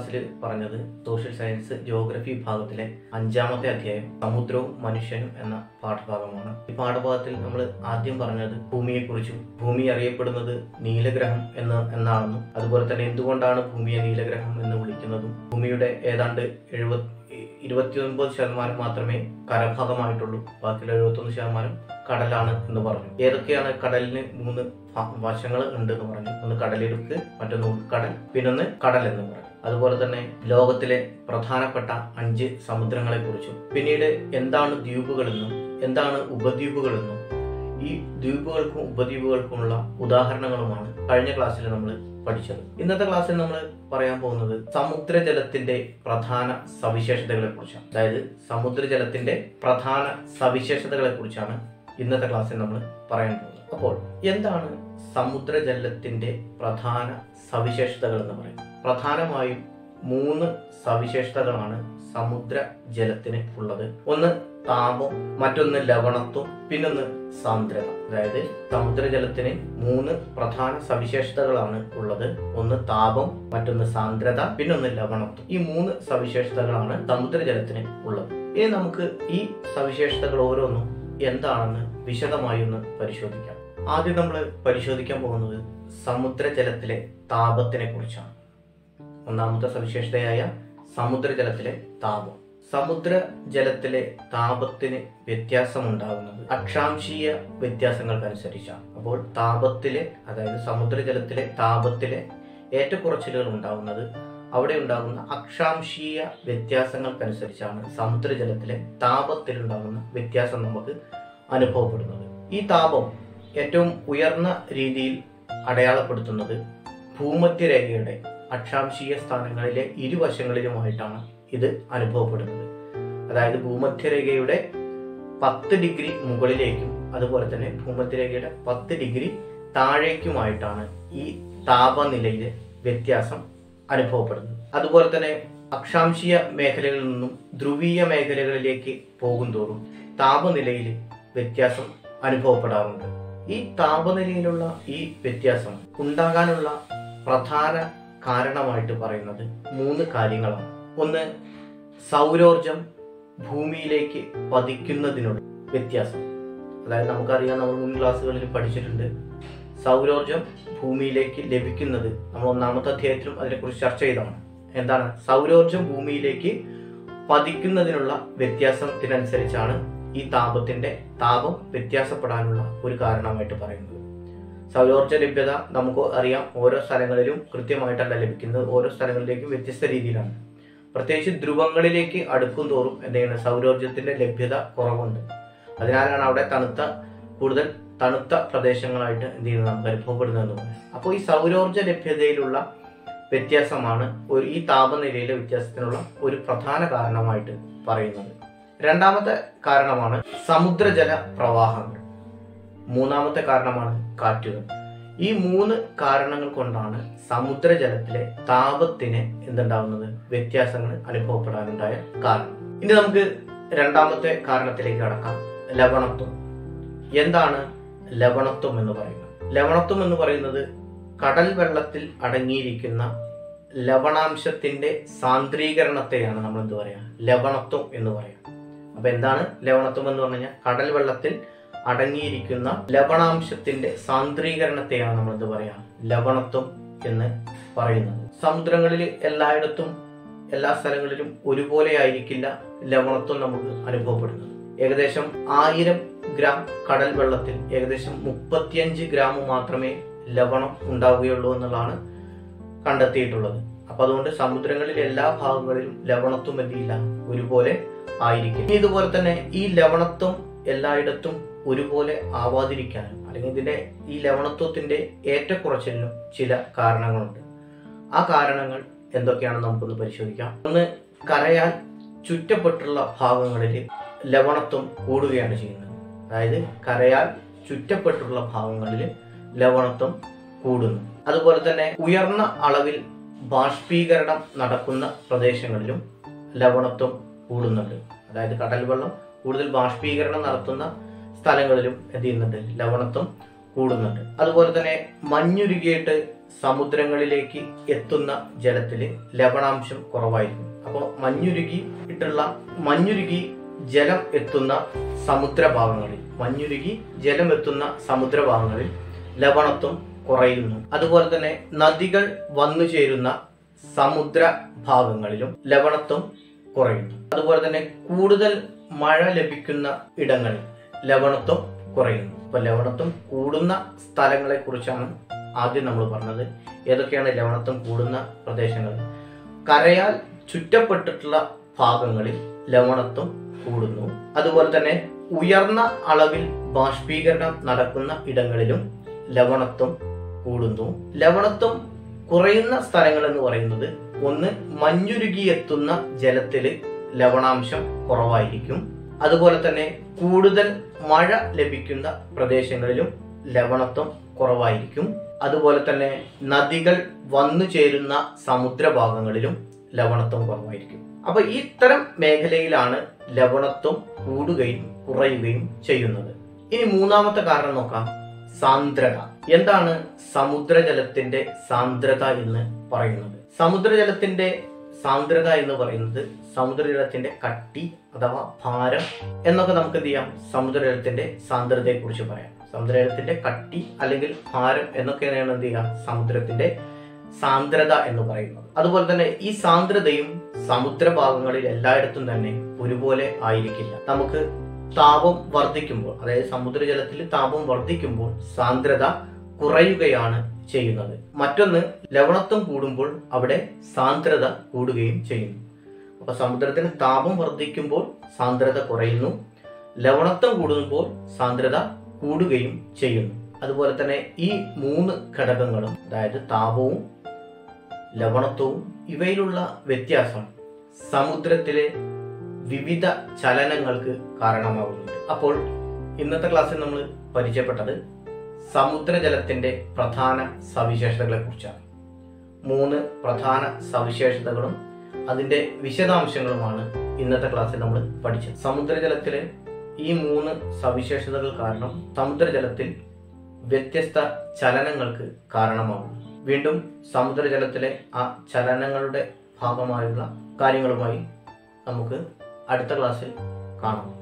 ക്ലാസ്സിൽ പറഞ്ഞത് social science geography വിഭാഗത്തിലെ അഞ്ചാമത്തെ അധ്യായം സമുദ്രവും മനുഷ്യനും എന്ന പാഠഭാഗമാണ് ഈ പാഠഭാഗത്തിൽ നമ്മൾ ആദ്യം പറഞ്ഞത് ഭൂമിയെക്കുറിച്ചും ഭൂമി അറിയപ്പെടുന്നത് നീലഗ്രഹം എന്ന് എന്നാണെന്നും അതുപോലെ തന്നെ എന്തുകൊണ്ടാണ് ഭൂമിയെ നീലഗ്രഹം എന്ന് വിളിക്കുന്നതും ഭൂമിയുടെ ഏതാണ്ട് എഴുപത് ഇരുപത്തിയൊൻപത് ശതമാനം മാത്രമേ കരഭാഗമായിട്ടുള്ളൂ ബാക്കിയുള്ള എഴുപത്തൊന്ന് ശതമാനം കടലാണ് എന്ന് പറഞ്ഞു ഏതൊക്കെയാണ് കടലിന് മൂന്ന് വശങ്ങൾ ഉണ്ട് എന്ന് പറഞ്ഞു ഒന്ന് കടലിടുക്ക് മറ്റൊന്ന് ഉൾക്കടൽ പിന്നൊന്ന് കടൽ എന്ന് പറഞ്ഞു അതുപോലെ തന്നെ ലോകത്തിലെ പ്രധാനപ്പെട്ട അഞ്ച് സമുദ്രങ്ങളെ കുറിച്ചും പിന്നീട് എന്താണ് ദ്വീപുകളെന്നും എന്താണ് ഉപദ്വീപുകളെന്നും ഈ ദ്വീപുകൾക്കും ഉപദ്വീപുകൾക്കുമുള്ള ഉദാഹരണങ്ങളുമാണ് കഴിഞ്ഞ ക്ലാസ്സിൽ നമ്മൾ പഠിച്ചത് ഇന്നത്തെ ക്ലാസ്സിൽ നമ്മൾ പറയാൻ പോകുന്നത് സമുദ്രജലത്തിന്റെ പ്രധാന സവിശേഷതകളെ കുറിച്ചാണ് അതായത് സമുദ്രജലത്തിന്റെ പ്രധാന സവിശേഷതകളെ കുറിച്ചാണ് ഇന്നത്തെ ക്ലാസ്സിൽ നമ്മൾ പറയാൻ പോകുന്നത് അപ്പോൾ എന്താണ് സമുദ്രജലത്തിന്റെ പ്രധാന സവിശേഷതകൾ എന്ന് പറയുന്നത് പ്രധാനമായും മൂന്ന് സവിശേഷതകളാണ് സമുദ്ര ജലത്തിന് ഉള്ളത് ഒന്ന് താപം മറ്റൊന്ന് ലവണത്വം പിന്നൊന്ന് സാന്ദ്രത അതായത് സമുദ്രജലത്തിന് മൂന്ന് പ്രധാന സവിശേഷതകളാണ് ഉള്ളത് ഒന്ന് താപം മറ്റൊന്ന് സാന്ദ്രത പിന്നൊന്ന് ലവണത്വം ഈ മൂന്ന് സവിശേഷതകളാണ് സമുദ്രജലത്തിന് ഉള്ളത് ഇനി നമുക്ക് ഈ സവിശേഷതകൾ ഓരോന്നും എന്താണെന്ന് വിശദമായി ഒന്ന് പരിശോധിക്കാം ആദ്യം നമ്മൾ പരിശോധിക്കാൻ പോകുന്നത് സമുദ്രജലത്തിലെ താപത്തിനെ കുറിച്ചാണ് ഒന്നാമത്തെ സവിശേഷതയായ സമുദ്രജലത്തിലെ താപം സമുദ്രജലത്തിലെ താപത്തിന് വ്യത്യാസമുണ്ടാകുന്നത് അക്ഷാംശീയ വ്യത്യാസങ്ങൾക്കനുസരിച്ചാണ് അപ്പോൾ താപത്തിലെ അതായത് സമുദ്രജലത്തിലെ താപത്തിലെ ഏറ്റക്കുറച്ചിലുകൾ ഉണ്ടാകുന്നത് അവിടെ ഉണ്ടാകുന്ന അക്ഷാംശീയ വ്യത്യാസങ്ങൾക്കനുസരിച്ചാണ് സമുദ്രജലത്തിലെ താപത്തിലുണ്ടാകുന്ന വ്യത്യാസം നമുക്ക് അനുഭവപ്പെടുന്നത് ഈ താപം ഏറ്റവും ഉയർന്ന രീതിയിൽ അടയാളപ്പെടുത്തുന്നത് ഭൂമധ്യരേഖയുടെ അക്ഷാംശീയ സ്ഥാനങ്ങളിലെ ഇരുവശങ്ങളിലുമായിട്ടാണ് ഇത് അനുഭവപ്പെടുന്നത് അതായത് ഭൂമധ്യരേഖയുടെ പത്ത് ഡിഗ്രി മുകളിലേക്കും അതുപോലെ തന്നെ ഭൂമധ്യരേഖയുടെ പത്ത് ഡിഗ്രി താഴേക്കുമായിട്ടാണ് ഈ താപനിലയിലെ വ്യത്യാസം അനുഭവപ്പെടുന്നത് അതുപോലെ തന്നെ അക്ഷാംശീയ മേഖലകളിൽ നിന്നും ധ്രുവീയ മേഖലകളിലേക്ക് പോകുന്തോറും താപനിലയിൽ വ്യത്യാസം അനുഭവപ്പെടാറുണ്ട് ഈ താപനിലയിലുള്ള ഈ വ്യത്യാസം ഉണ്ടാകാനുള്ള പ്രധാന കാരണമായിട്ട് പറയുന്നത് മൂന്ന് കാര്യങ്ങളാണ് ഒന്ന് സൗരോർജം ഭൂമിയിലേക്ക് പതിക്കുന്നതിനുള്ള വ്യത്യാസം അതായത് നമുക്കറിയാം നമ്മൾ മുൻ ക്ലാസ്സുകളിൽ പഠിച്ചിട്ടുണ്ട് സൗരോർജം ഭൂമിയിലേക്ക് ലഭിക്കുന്നത് നമ്മൾ ഒന്നാമത്തെ അധ്യായത്തിലും അതിനെക്കുറിച്ച് ചർച്ച ചെയ്തതാണ് എന്താണ് സൗരോർജം ഭൂമിയിലേക്ക് പതിക്കുന്നതിനുള്ള വ്യത്യാസത്തിനനുസരിച്ചാണ് ഈ താപത്തിന്റെ താപം വ്യത്യാസപ്പെടാനുള്ള ഒരു കാരണമായിട്ട് പറയുന്നത് സൗരോർജ്ജ ലഭ്യത നമുക്ക് അറിയാം ഓരോ സ്ഥലങ്ങളിലും കൃത്യമായിട്ടല്ല ലഭിക്കുന്നത് ഓരോ സ്ഥലങ്ങളിലേക്കും വ്യത്യസ്ത രീതിയിലാണ് പ്രത്യേകിച്ച് ധ്രുവങ്ങളിലേക്ക് അടുക്കും തോറും എന്തെയ്യാണ് സൗരോർജ്ജത്തിന്റെ ലഭ്യത കുറവുണ്ട് അതിനാലാണ് അവിടെ തണുത്ത കൂടുതൽ തണുത്ത പ്രദേശങ്ങളായിട്ട് എന്ത് ചെയ്യുന്നത് നമുക്ക് അനുഭവപ്പെടുന്നതെന്ന് പറയാം അപ്പോൾ ഈ സൗരോർജ്ജ ലഭ്യതയിലുള്ള വ്യത്യാസമാണ് ഒരു ഈ താപനിലയിലെ വ്യത്യാസത്തിനുള്ള ഒരു പ്രധാന കാരണമായിട്ട് പറയുന്നത് രണ്ടാമത്തെ കാരണമാണ് സമുദ്രജല പ്രവാഹങ്ങൾ മൂന്നാമത്തെ കാരണമാണ് കാറ്റുകൾ ഈ മൂന്ന് കാരണങ്ങൾ കൊണ്ടാണ് സമുദ്രജലത്തിലെ താപത്തിന് എന്തുണ്ടാവുന്നത് വ്യത്യാസങ്ങൾ അനുഭവപ്പെടാനുണ്ടായ കാരണം ഇനി നമുക്ക് രണ്ടാമത്തെ കാരണത്തിലേക്ക് കടക്കാം ലവണത്വം എന്താണ് ലവണത്വം എന്ന് പറയുന്നത് ലവണത്വം എന്ന് പറയുന്നത് കടൽ വെള്ളത്തിൽ അടങ്ങിയിരിക്കുന്ന ലവണാംശത്തിന്റെ സാന്ദ്രീകരണത്തെയാണ് നമ്മൾ എന്ത് പറയാ ലവണത്വം എന്ന് പറയാം അപ്പൊ എന്താണ് ലവണത്വം എന്ന് പറഞ്ഞു കഴിഞ്ഞാൽ കടൽ വെള്ളത്തിൽ അടങ്ങിയിരിക്കുന്ന ലവണാംശത്തിന്റെ സാന്ദ്രീകരണത്തെയാണ് നമ്മൾ എന്ത് പറയാ ലവണത്വം എന്ന് പറയുന്നത് സമുദ്രങ്ങളിൽ എല്ലായിടത്തും എല്ലാ സ്ഥലങ്ങളിലും ഒരുപോലെ ആയിരിക്കില്ല ലവണത്വം നമുക്ക് അനുഭവപ്പെടുന്നത് ഏകദേശം ആയിരം ഗ്രാം കടൽ വെള്ളത്തിൽ ഏകദേശം മുപ്പത്തിയഞ്ച് ഗ്രാം മാത്രമേ ലവണം ഉണ്ടാവുകയുള്ളൂ എന്നുള്ളതാണ് കണ്ടെത്തിയിട്ടുള്ളത് അപ്പൊ അതുകൊണ്ട് സമുദ്രങ്ങളിൽ എല്ലാ ഭാഗങ്ങളിലും ലവണത്വം എന്തില്ല ഒരുപോലെ ആയിരിക്കും ഇനി ഇതുപോലെ തന്നെ ഈ ലവണത്വം എല്ലായിടത്തും ഒരുപോലെ ആവാതിരിക്കാനും അല്ലെങ്കിൽ ഇതിന്റെ ഈ ലവണത്വത്തിന്റെ ഏറ്റക്കുറച്ചിലിനും ചില കാരണങ്ങളുണ്ട് ആ കാരണങ്ങൾ എന്തൊക്കെയാണെന്ന് നമുക്കൊന്ന് പരിശോധിക്കാം ഒന്ന് കരയാൽ ചുറ്റപ്പെട്ടുള്ള ഭാഗങ്ങളിൽ ലവണത്വം കൂടുകയാണ് ചെയ്യുന്നത് അതായത് കരയാൽ ചുറ്റപ്പെട്ടുള്ള ഭാഗങ്ങളിൽ ലവണത്വം കൂടുന്നു അതുപോലെ തന്നെ ഉയർന്ന അളവിൽ ബാഷ്പീകരണം നടക്കുന്ന പ്രദേശങ്ങളിലും ലവണത്വം കൂടുന്നുണ്ട് അതായത് കടൽ വെള്ളം കൂടുതൽ ബാഷ്പീകരണം നടത്തുന്ന സ്ഥലങ്ങളിലും എന്ത് ചെയ്യുന്നുണ്ട് ലവണത്വം കൂടുന്നുണ്ട് അതുപോലെ തന്നെ മഞ്ഞുരുകിയിട്ട് സമുദ്രങ്ങളിലേക്ക് എത്തുന്ന ജലത്തിൽ ലവണാംശം കുറവായിരിക്കും അപ്പോൾ മഞ്ഞുരുകി ഇട്ടുള്ള മഞ്ഞുരുകി ജലം എത്തുന്ന സമുദ്രഭാഗങ്ങളിൽ മഞ്ഞുരുകി ജലം എത്തുന്ന സമുദ്രഭാഗങ്ങളിൽ ലവണത്വം കുറയുന്നു അതുപോലെ തന്നെ നദികൾ വന്നു ചേരുന്ന സമുദ്ര ഭാഗങ്ങളിലും ലവണത്വം കുറയുന്നു അതുപോലെ തന്നെ കൂടുതൽ മഴ ലഭിക്കുന്ന ഇടങ്ങളിൽ ലവണത്വം കുറയുന്നു അപ്പൊ ലവണത്വം കൂടുന്ന സ്ഥലങ്ങളെ കുറിച്ചാണ് ആദ്യം നമ്മൾ പറഞ്ഞത് ഏതൊക്കെയാണ് ലവണത്വം കൂടുന്ന പ്രദേശങ്ങൾ കരയാൽ ചുറ്റപ്പെട്ടിട്ടുള്ള ഭാഗങ്ങളിൽ ലവണത്വം കൂടുന്നു അതുപോലെ തന്നെ ഉയർന്ന അളവിൽ ബാഷ്പീകരണം നടക്കുന്ന ഇടങ്ങളിലും ലവണത്വം കൂടുന്നു ലവണത്വം കുറയുന്ന സ്ഥലങ്ങൾ എന്ന് പറയുന്നത് ഒന്ന് മഞ്ഞുരുകിയെത്തുന്ന ജലത്തിൽ ലവണാംശം കുറവായിരിക്കും അതുപോലെ തന്നെ കൂടുതൽ മഴ ലഭിക്കുന്ന പ്രദേശങ്ങളിലും ലവണത്വം കുറവായിരിക്കും അതുപോലെ തന്നെ നദികൾ വന്നു ചേരുന്ന സമുദ്രഭാഗങ്ങളിലും ലവണത്വം കുറവായിരിക്കും അപ്പൊ ഇത്തരം മേഖലയിലാണ് ലവണത്വം കൂടുകയും കുറയുകയും ചെയ്യുന്നത് ഇനി മൂന്നാമത്തെ കാരണം നോക്കാം സാന്ദ്രത എന്താണ് സമുദ്രജലത്തിന്റെ സാന്ദ്രത എന്ന് പറയുന്നത് സമുദ്രജലത്തിന്റെ സാന്ദ്രത എന്ന് പറയുന്നത് സമുദ്രജലത്തിന്റെ കട്ടി അഥവാ ഭാരം എന്നൊക്കെ നമുക്ക് എന്ത് ചെയ്യാം സമുദ്രജലത്തിന്റെ സാന്ദ്രതയെ കുറിച്ച് പറയാം സമുദ്രജലത്തിന്റെ കട്ടി അല്ലെങ്കിൽ ഭാരം എന്നൊക്കെയാണ് എന്ത് ചെയ്യുക സമുദ്രത്തിന്റെ സാന്ദ്രത എന്ന് പറയുന്നത് അതുപോലെ തന്നെ ഈ സാന്ദ്രതയും സമുദ്രഭാഗങ്ങളിൽ എല്ലായിടത്തും തന്നെ ഒരുപോലെ ആയിരിക്കില്ല നമുക്ക് താപം വർദ്ധിക്കുമ്പോൾ അതായത് സമുദ്രജലത്തിൽ താപം വർദ്ധിക്കുമ്പോൾ സാന്ദ്രത കുറയുകയാണ് ചെയ്യുന്നത് മറ്റൊന്ന് ലവണത്വം കൂടുമ്പോൾ അവിടെ സാന്ദ്രത കൂടുകയും ചെയ്യുന്നു അപ്പൊ സമുദ്രത്തിന് താപം വർദ്ധിക്കുമ്പോൾ സാന്ദ്രത കുറയുന്നു ലവണത്വം കൂടുമ്പോൾ സാന്ദ്രത കൂടുകയും ചെയ്യുന്നു അതുപോലെ തന്നെ ഈ മൂന്ന് ഘടകങ്ങളും അതായത് താപവും ലവണത്വവും ഇവയിലുള്ള വ്യത്യാസം സമുദ്രത്തിലെ വിവിധ ചലനങ്ങൾക്ക് കാരണമാകുന്നുണ്ട് അപ്പോൾ ഇന്നത്തെ ക്ലാസ്സിൽ നമ്മൾ പരിചയപ്പെട്ടത് സമുദ്രജലത്തിന്റെ പ്രധാന സവിശേഷതകളെ കുറിച്ചാണ് മൂന്ന് പ്രധാന സവിശേഷതകളും അതിന്റെ വിശദാംശങ്ങളുമാണ് ഇന്നത്തെ ക്ലാസ്സിൽ നമ്മൾ പഠിച്ചത് സമുദ്രജലത്തിലെ ഈ മൂന്ന് സവിശേഷതകൾ കാരണം സമുദ്രജലത്തിൽ വ്യത്യസ്ത ചലനങ്ങൾക്ക് കാരണമാകും വീണ്ടും സമുദ്രജലത്തിലെ ആ ചലനങ്ങളുടെ ഭാഗമായുള്ള കാര്യങ്ങളുമായി നമുക്ക് അടുത്ത ക്ലാസ്സിൽ കാണാം